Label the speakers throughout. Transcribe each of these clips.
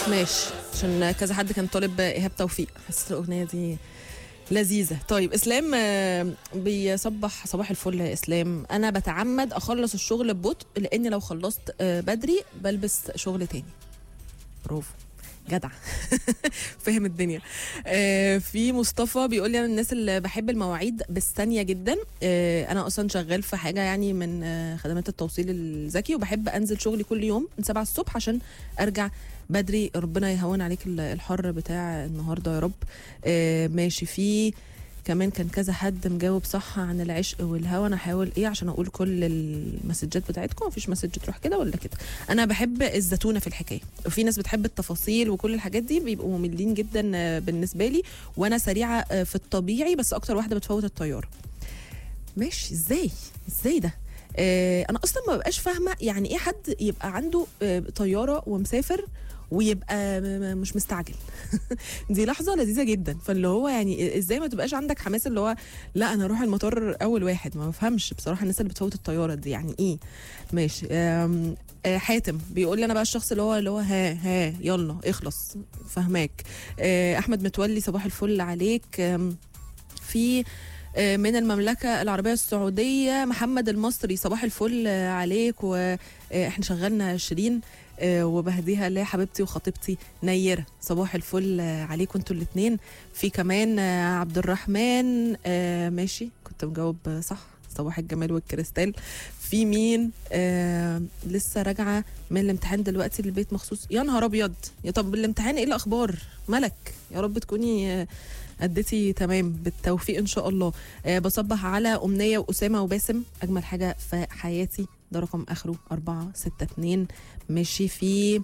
Speaker 1: ماشي عشان كذا حد كان طالب ايهاب توفيق حسيت الاغنيه دي لذيذة طيب إسلام آه، بيصبح صباح الفل يا إسلام أنا بتعمد أخلص الشغل ببطء لأني لو خلصت آه، بدري بلبس شغل تاني برافو جدع فاهم الدنيا آه، في مصطفى بيقول لي انا من الناس اللي بحب المواعيد بالثانيه جدا آه، انا اصلا شغال في حاجه يعني من آه، خدمات التوصيل الذكي وبحب انزل شغلي كل يوم من 7 الصبح عشان ارجع بدري ربنا يهون عليك ال- الحر بتاع النهارده يا رب آه، ماشي في كمان كان كذا حد مجاوب صح عن العشق والهوى انا هحاول ايه عشان اقول كل المسجات بتاعتكم مفيش مسج تروح كده ولا كده انا بحب الزتونه في الحكايه وفي ناس بتحب التفاصيل وكل الحاجات دي بيبقوا مملين جدا آه، بالنسبه لي وانا سريعه آه، في الطبيعي بس اكتر واحده بتفوت الطياره ماشي ازاي ازاي ده آه انا اصلا ما ببقاش فاهمه يعني ايه حد يبقى عنده آه طياره ومسافر ويبقى م- م- مش مستعجل دي لحظه لذيذه جدا فاللي هو يعني ازاي ما تبقاش عندك حماس اللي هو لا انا اروح المطار اول واحد ما بفهمش بصراحه الناس اللي بتفوت الطياره دي يعني ايه ماشي آم، آه، حاتم بيقول لي انا بقى الشخص اللي هو اللي هو ها ها يلا اخلص فهماك آه، احمد متولي صباح الفل عليك آم، في آه، من المملكة العربية السعودية محمد المصري صباح الفل آه، عليك واحنا شغلنا شيرين آه، وبهديها لحبيبتي وخطيبتي نيرة صباح الفل آه، عليكم انتوا الاتنين في كمان آه، عبد الرحمن آه، ماشي كنت مجاوب آه، صح صباح الجمال والكريستال في مين آه لسه راجعه من الامتحان دلوقتي للبيت مخصوص يا نهار ابيض يا طب الامتحان ايه الاخبار ملك يا رب تكوني آه، اديتي تمام بالتوفيق ان شاء الله آه بصبح على امنيه واسامه وباسم اجمل حاجه في حياتي ده رقم اخره 462 ماشي في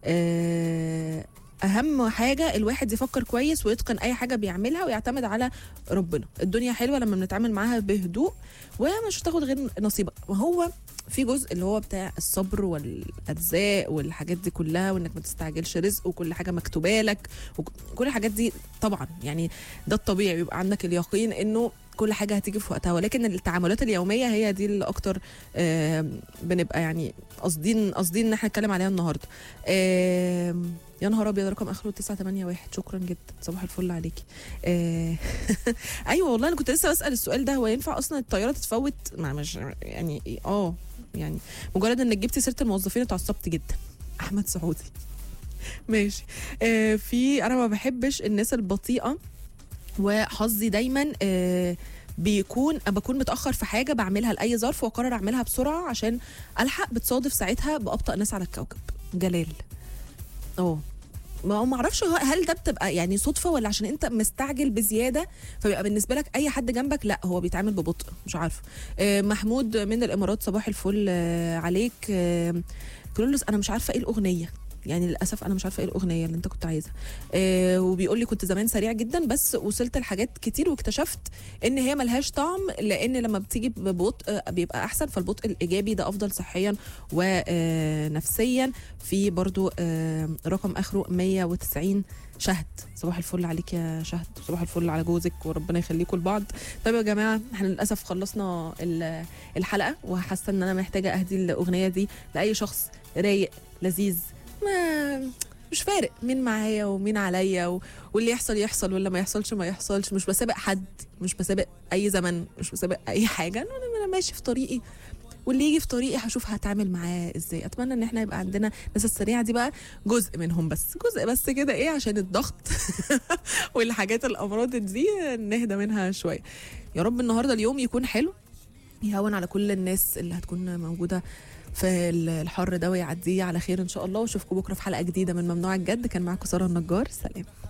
Speaker 1: آه اهم حاجه الواحد يفكر كويس ويتقن اي حاجه بيعملها ويعتمد على ربنا الدنيا حلوه لما بنتعامل معاها بهدوء ومش هتاخد غير نصيبك وهو في جزء اللي هو بتاع الصبر والارزاق والحاجات دي كلها وانك ما تستعجلش رزق وكل حاجه مكتوبه لك وكل الحاجات دي طبعا يعني ده الطبيعي بيبقى عندك اليقين انه كل حاجه هتيجي في وقتها ولكن التعاملات اليوميه هي دي اللي اكتر آم، بنبقى يعني قاصدين قاصدين ان احنا نتكلم عليها النهارده آم، يا نهار ابيض رقم اخره 981 شكرا جدا صباح الفل عليكي آه، ايوه والله انا كنت لسه بسال السؤال ده هو ينفع اصلا الطياره تتفوت مع مش يعني اه يعني مجرد انك جبتي سيره الموظفين اتعصبت جدا احمد سعودي ماشي آه في انا ما بحبش الناس البطيئه وحظي دايما آه بيكون بكون متاخر في حاجه بعملها لاي ظرف واقرر اعملها بسرعه عشان الحق بتصادف ساعتها بابطا ناس على الكوكب جلال اه ما هو معرفش هو- هل ده بتبقى يعني صدفه ولا عشان انت مستعجل بزياده فبيبقى بالنسبه لك اي حد جنبك لا هو بيتعامل ببطء مش عارفه آه محمود من الامارات صباح الفل آه عليك آه كرولوس انا مش عارفه ايه الاغنيه يعني للاسف انا مش عارفه ايه الاغنيه اللي انت كنت عايزها آه وبيقول لي كنت زمان سريع جدا بس وصلت لحاجات كتير واكتشفت ان هي ملهاش طعم لان لما بتيجي ببطء آه، بيبقى احسن فالبطء الايجابي ده افضل صحيا ونفسيا في برضو آه، رقم اخره 190 شهد صباح الفل عليك يا شهد صباح الفل على جوزك وربنا يخليكم لبعض طيب يا جماعه احنا للاسف خلصنا ال- الحلقه وحاسه ان انا محتاجه اهدي الاغنيه دي لاي شخص رايق لذيذ ما مش فارق مين معايا ومين عليا و... واللي يحصل يحصل واللي ما يحصلش ما يحصلش مش بسابق حد مش بسابق اي زمن مش بسابق اي حاجه انا انا ماشي في طريقي واللي يجي في طريقي هشوف هتعامل معاه ازاي اتمنى ان احنا يبقى عندنا الناس السريعه دي بقى جزء منهم بس جزء بس كده ايه عشان الضغط والحاجات الامراض دي نهدى منها شويه يا رب النهارده اليوم يكون حلو يهون على كل الناس اللي هتكون موجوده في الحر ده ويعديه على خير ان شاء الله واشوفكم بكره في حلقه جديده من ممنوع الجد كان معاكم ساره النجار سلام